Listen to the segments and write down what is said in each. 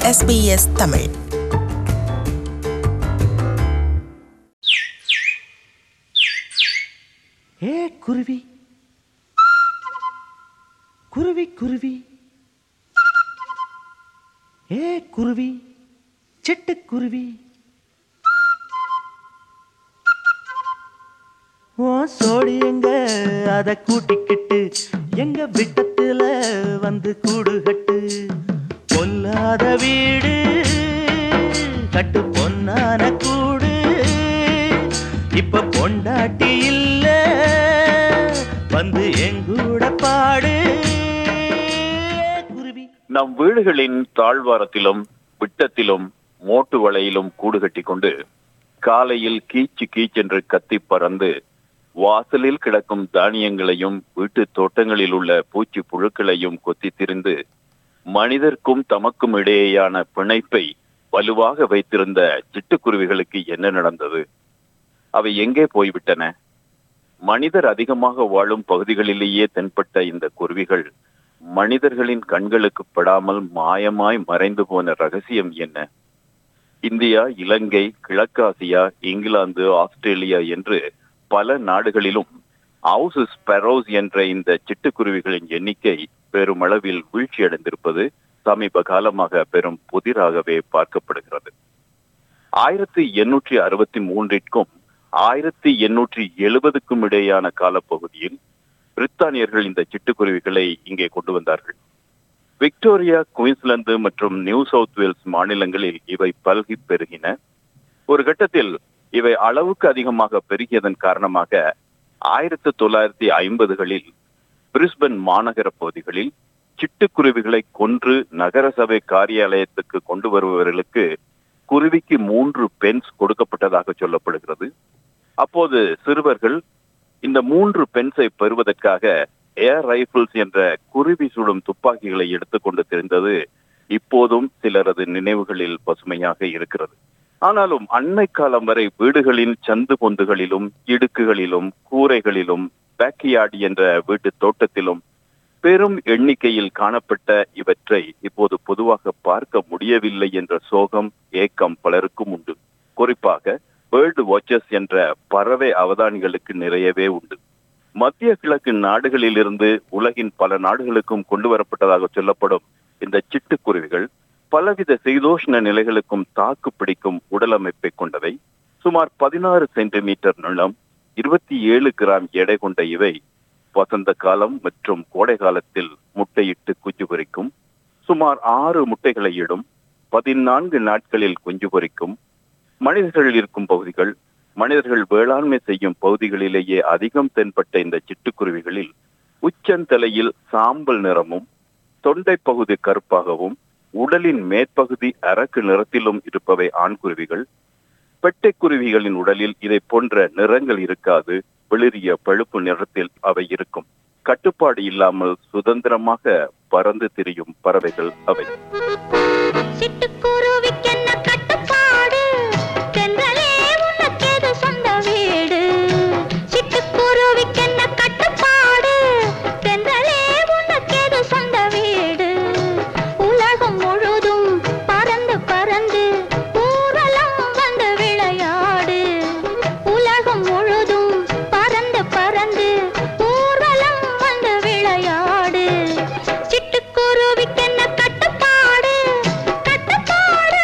SBS Tamil ஏ குருவி குருவி குருவி ஏ குருவி சிட்டுக்குருவி ஓ சோடி எங்க அத கூட்டிக்கிட்டு எங்க விட்டத்துல வந்து கூடு கட்டு பொல்லாத வீடு கட்டு பொன்னான கூடு இப்ப பொண்டாட்டி இல்ல வந்து எங்கூட பாடு குருவி நம் வீடுகளின் தாழ்வாரத்திலும் விட்டத்திலும் மோட்டு வலையிலும் கூடு கட்டி கொண்டு காலையில் கீச்சு கீச்சென்று கத்தி பறந்து வாசலில் கிடக்கும் தானியங்களையும் வீட்டு தோட்டங்களில் உள்ள பூச்சி புழுக்களையும் கொத்தி திரிந்து மனிதர்க்கும் தமக்கும் இடையேயான பிணைப்பை வலுவாக வைத்திருந்த சிட்டுக்குருவிகளுக்கு என்ன நடந்தது அவை எங்கே போய்விட்டன மனிதர் அதிகமாக வாழும் பகுதிகளிலேயே தென்பட்ட இந்த குருவிகள் மனிதர்களின் கண்களுக்கு படாமல் மாயமாய் மறைந்து போன ரகசியம் என்ன இந்தியா இலங்கை கிழக்காசியா இங்கிலாந்து ஆஸ்திரேலியா என்று பல நாடுகளிலும் ஹவுஸ் ஸ்பெரோஸ் என்ற இந்த சிட்டுக்குருவிகளின் எண்ணிக்கை பெருமளவில் வீழ்ச்சியடைந்திருப்பது சமீப காலமாக பெரும் புதிராகவே பார்க்கப்படுகிறது ஆயிரத்தி எண்ணூற்றி அறுபத்தி மூன்றிற்கும் ஆயிரத்தி எண்ணூற்றி எழுபதுக்கும் இடையான காலப்பகுதியில் பிரித்தானியர்கள் இந்த சிட்டுக்குருவிகளை இங்கே கொண்டு வந்தார்கள் விக்டோரியா குயின்ஸ்லாந்து மற்றும் நியூ சவுத் வேல்ஸ் மாநிலங்களில் இவை பல்கி பெருகின ஒரு கட்டத்தில் இவை அளவுக்கு அதிகமாக பெருகியதன் காரணமாக ஆயிரத்தி தொள்ளாயிரத்தி ஐம்பதுகளில் பிரிஸ்பன் மாநகர பகுதிகளில் சிட்டுக்குருவிகளை கொன்று நகரசபை காரியாலயத்துக்கு கொண்டு வருபவர்களுக்கு குருவிக்கு மூன்று பென்ஸ் கொடுக்கப்பட்டதாக சொல்லப்படுகிறது அப்போது சிறுவர்கள் இந்த மூன்று பென்ஸை பெறுவதற்காக ஏர் ரைபிள்ஸ் என்ற குருவி சுடும் துப்பாக்கிகளை எடுத்துக்கொண்டு தெரிந்தது இப்போதும் சிலரது நினைவுகளில் பசுமையாக இருக்கிறது ஆனாலும் அண்மை காலம் வரை வீடுகளின் சந்து பொந்துகளிலும் இடுக்குகளிலும் கூரைகளிலும் பேக்கியார்ட் என்ற வீட்டு தோட்டத்திலும் பெரும் எண்ணிக்கையில் காணப்பட்ட இவற்றை இப்போது பொதுவாக பார்க்க முடியவில்லை என்ற சோகம் ஏக்கம் பலருக்கும் உண்டு குறிப்பாக பேர்டு வாட்சஸ் என்ற பறவை அவதானிகளுக்கு நிறையவே உண்டு மத்திய கிழக்கு நாடுகளிலிருந்து உலகின் பல நாடுகளுக்கும் கொண்டு வரப்பட்டதாக சொல்லப்படும் இந்த சிட்டுக்குருவிகள் பலவித சீதோஷ்ண நிலைகளுக்கும் தாக்கு பிடிக்கும் உடலமைப்பை கொண்டவை சுமார் பதினாறு சென்டிமீட்டர் நீளம் இருபத்தி ஏழு கிராம் எடை கொண்ட இவை வசந்த காலம் மற்றும் கோடை காலத்தில் முட்டையிட்டு குஞ்சு பொரிக்கும் சுமார் ஆறு முட்டைகளை இடும் பதினான்கு நாட்களில் குஞ்சு பொரிக்கும் மனிதர்கள் இருக்கும் பகுதிகள் மனிதர்கள் வேளாண்மை செய்யும் பகுதிகளிலேயே அதிகம் தென்பட்ட இந்த சிட்டுக்குருவிகளில் உச்சந்தலையில் சாம்பல் நிறமும் தொண்டை பகுதி கருப்பாகவும் உடலின் மேற்பகுதி அரக்கு நிறத்திலும் இருப்பவை ஆண்குருவிகள் பெட்டைக்குருவிகளின் உடலில் இதை போன்ற நிறங்கள் இருக்காது வெளிரிய பழுப்பு நிறத்தில் அவை இருக்கும் கட்டுப்பாடு இல்லாமல் சுதந்திரமாக பறந்து திரியும் பறவைகள் அவை சிட்டுக்குருவிக்கென்ன கட்டுப்பாடு தென்றலே உனக்கேது சொந்த வீடு சிட்டுக்குருவிக்கென்ன கட்டுப்பாடு தென்றலே உனக்கேது சொந்த வீடு உலகம் முழுதும் பறந்து பறந்து ஊரெல்லாம் வந்து விளையாடு உலகம் முழுதும் பறந்து பறந்து ஊரெல்லாம் வந்து விளையாடு சிட்டுக்குருவிக்கென்ன கட்டுப்பாடு கட்டுப்பாடு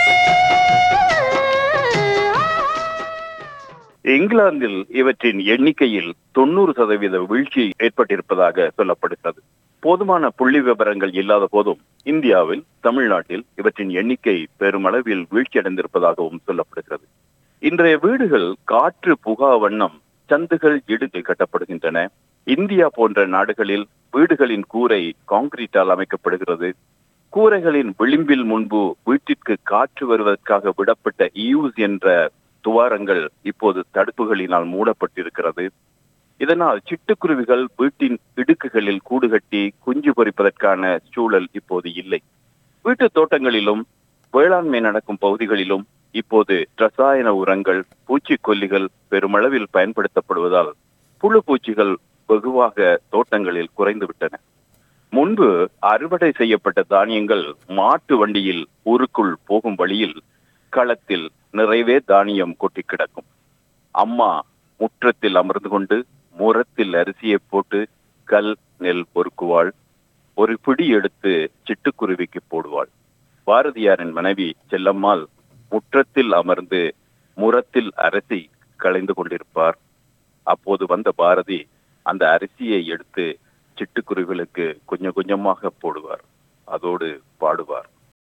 இங்கிலாந்தில் இவற்றின் எண்ணிக்கையில் தொண்ணூறு சதவீத வீழ்ச்சி ஏற்பட்டிருப்பதாக சொல்லப்படுகிறது போதுமான புள்ளி விவரங்கள் இல்லாத போதும் இந்தியாவில் தமிழ்நாட்டில் இவற்றின் எண்ணிக்கை பெருமளவில் வீழ்ச்சியடைந்திருப்பதாகவும் சொல்லப்படுகிறது இன்றைய வீடுகள் காற்று புகா வண்ணம் சந்துகள் இடுகை கட்டப்படுகின்றன இந்தியா போன்ற நாடுகளில் வீடுகளின் கூரை கான்கிரீட்டால் அமைக்கப்படுகிறது கூரைகளின் விளிம்பில் முன்பு வீட்டிற்கு காற்று வருவதற்காக விடப்பட்ட ஈவ்ஸ் என்ற துவாரங்கள் இப்போது தடுப்புகளினால் மூடப்பட்டிருக்கிறது இதனால் சிட்டுக்குருவிகள் வீட்டின் இடுக்குகளில் கூடு கட்டி குஞ்சு பொரிப்பதற்கான சூழல் இப்போது இல்லை வீட்டு தோட்டங்களிலும் வேளாண்மை நடக்கும் பகுதிகளிலும் இப்போது ரசாயன உரங்கள் பூச்சிக்கொல்லிகள் பெருமளவில் பயன்படுத்தப்படுவதால் புழு பூச்சிகள் வெகுவாக தோட்டங்களில் குறைந்து விட்டன முன்பு அறுவடை செய்யப்பட்ட தானியங்கள் மாட்டு வண்டியில் ஊருக்குள் போகும் வழியில் களத்தில் நிறைவே தானியம் கொட்டி கிடக்கும் அம்மா முற்றத்தில் அமர்ந்து கொண்டு முரத்தில் அரிசியை போட்டு கல் நெல் பொறுக்குவாள் ஒரு பிடி எடுத்து சிட்டுக்குருவிக்கு போடுவாள் பாரதியாரின் மனைவி செல்லம்மாள் முற்றத்தில் அமர்ந்து முரத்தில் அரிசி களைந்து கொண்டிருப்பார் அப்போது வந்த பாரதி அந்த அரிசியை எடுத்து சிட்டுக்குருவிகளுக்கு கொஞ்சம் கொஞ்சமாக போடுவார் அதோடு பாடுவார்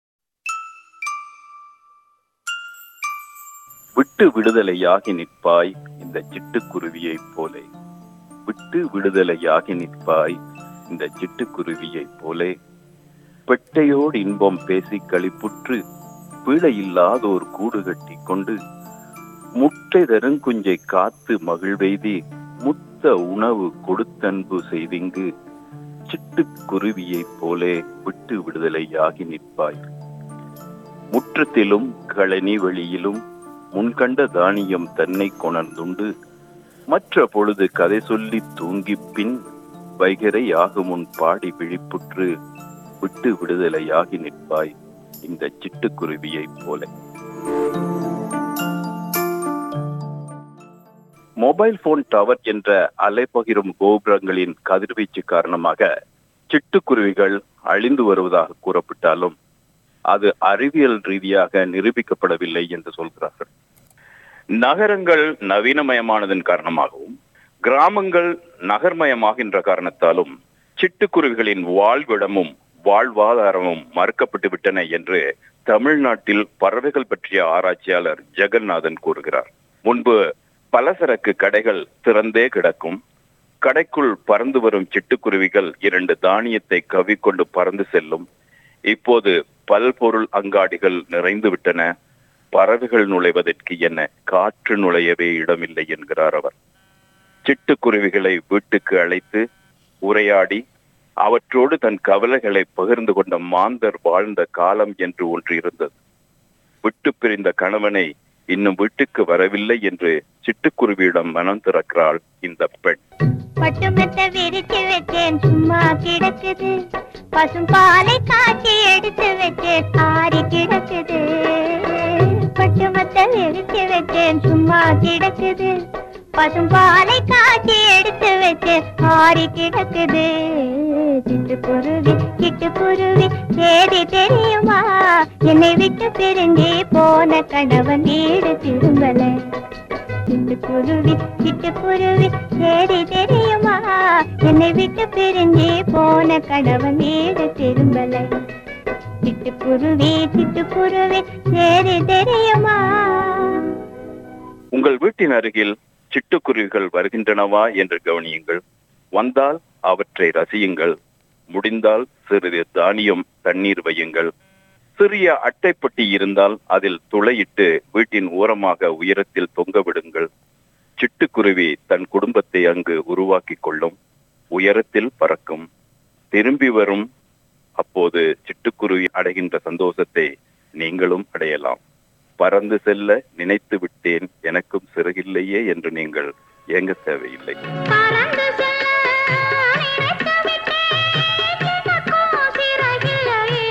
விட்டு விடுதலையாகி நிற்பாய் இந்த சிட்டுக்குருவியைப் போலே விட்டு விடுதலையாகி நிற்பாய் இந்த சிட்டுக்குருவியைப் போலே பெட்டையோடு இன்பம் பேசி களிப்புற்று பிழையில்லாதோர் கூடு கட்டி கொண்டு முட்டை தருங்குஞ்சை காத்து மகிழ்வெய்தி முத்த உணவு கொடுத்தன்பு செய்திங்கு சிட்டுக்குருவியைப் போலே விட்டு விடுதலையாகி நிற்பாய் முற்றத்திலும் களனி வெளியிலும் முன்கண்ட தானியம் தன்னை கொணர்ந்துண்டு மற்ற பொழுது கதை சொல்லி தூங்கிப் பின் வைகரை ஆகுமுன் பாடி விழிப்புற்று விட்டு விடுதலையாகி நிற்பாய் இந்த சிட்டுக்குருவியைப் போல மொபைல் போன் டவர் என்ற அலைப்பகிரும் கோபுரங்களின் கதிர்வீச்சு காரணமாக சிட்டுக்குருவிகள் அழிந்து வருவதாக கூறப்பட்டாலும் அது அறிவியல் ரீதியாக நிரூபிக்கப்படவில்லை என்று சொல்கிறார்கள் நகரங்கள் நவீனமயமானதன் காரணமாகவும் கிராமங்கள் நகர்மயமாகின்ற காரணத்தாலும் சிட்டுக்குருவிகளின் வாழ்விடமும் வாழ்வாதாரமும் மறுக்கப்பட்டு விட்டன என்று தமிழ்நாட்டில் பறவைகள் பற்றிய ஆராய்ச்சியாளர் ஜெகநாதன் கூறுகிறார் முன்பு பலசரக்கு கடைகள் திறந்தே கிடக்கும் கடைக்குள் பறந்து வரும் சிட்டுக்குருவிகள் இரண்டு தானியத்தை கவிக்கொண்டு பறந்து செல்லும் இப்போது பல்பொருள் அங்காடிகள் நிறைந்து விட்டன பறவைகள் நுழைவதற்கு என்ன காற்று நுழையவே இடமில்லை என்கிறார் அவர் சிட்டுக்குருவிகளை வீட்டுக்கு அழைத்து உரையாடி அவற்றோடு தன் கவலைகளை பகிர்ந்து கொண்ட மாந்தர் வாழ்ந்த காலம் என்று ஒன்று இருந்தது விட்டு பிரிந்த கணவனை இன்னும் வீட்டுக்கு வரவில்லை என்று சிட்டுக்குருவியிடம் மனம் திறக்கிறாள் இந்த பெண் பட்டு மெத்த விரிச்சு வச்சேன் சும்மா கிடக்குது பசும் பாலை காய்ச்சி எடுத்து வச்சேன் ஆறி கிடக்குது பட்டு மெத்த விரிச்சு வச்சேன் சும்மா கிடக்குது பசும் பாலை காய்ச்சி எடுத்து வச்சேன் ஆறி கிடக்குது சிட்டுக்குருவி சிட்டுக்குருவி சேதி தெரியுமா என்னை விட்டு பிரிஞ்சு போன கணவன் வீடு திரும்பல சிட்டுக்குருவி சிட்டுக்குருவி சேதி தெரியுமா என்னை விட்டு பிரிஞ்சு போன கணவன் வீடு திரும்பல சிட்டுக்குருவி சிட்டுக்குருவி சேதி தெரியுமா உங்கள் வீட்டின் அருகில் சிட்டுக்குருவிகள் வருகின்றனவா என்று கவனியுங்கள் வந்தால் அவற்றை ரசியுங்கள் முடிந்தால் சிறிது தானியம் தண்ணீர் வையுங்கள் சிறிய அட்டைப்பட்டி இருந்தால் அதில் துளையிட்டு வீட்டின் ஓரமாக உயரத்தில் தொங்க விடுங்கள் சிட்டுக்குருவி தன் குடும்பத்தை அங்கு உருவாக்கிக் கொள்ளும் உயரத்தில் பறக்கும் திரும்பி வரும் அப்போது சிட்டுக்குருவி அடைகின்ற சந்தோஷத்தை நீங்களும் அடையலாம் பறந்து செல்ல நினைத்து விட்டேன் எனக்கும் சிறகில்லையே என்று நீங்கள் ஏங்க தேவையில்லை பறந்து செல்ல நினைத்து விட்டேன், எனக்கும் சிறகில்லையே.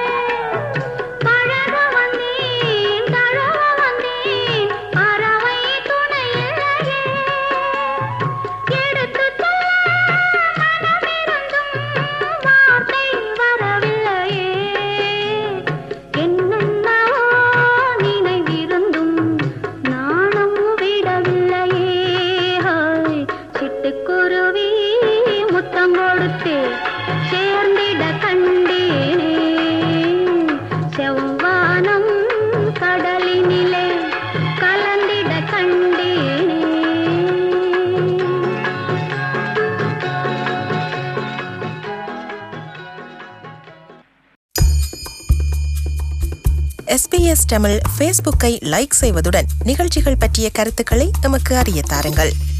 பழக வந்தேன், தழுவ வந்தேன், பறவை துணையில்லையே. எடுத்துச் சொல்ல மனமிருந்தும் வார்த்தை வரவில்லையே. என்னென்னவோ நினைவிருந்தும் நாணம் விடவில்லையே ஹாய். சிட்டுக்குருவி முத்தம் கொடுத்து சேர்ந்திட கண்டேனே செவ்வானம் கடலினிலே கலந்திட கண்டேனே எஸ்பிஎஸ் தமிழ் ஃபேஸ்புக்கை லைக் செய்வதுடன் நிகழ்ச்சிகள் பற்றிய கருத்துக்களை எமக்கு அறிய தாருங்கள்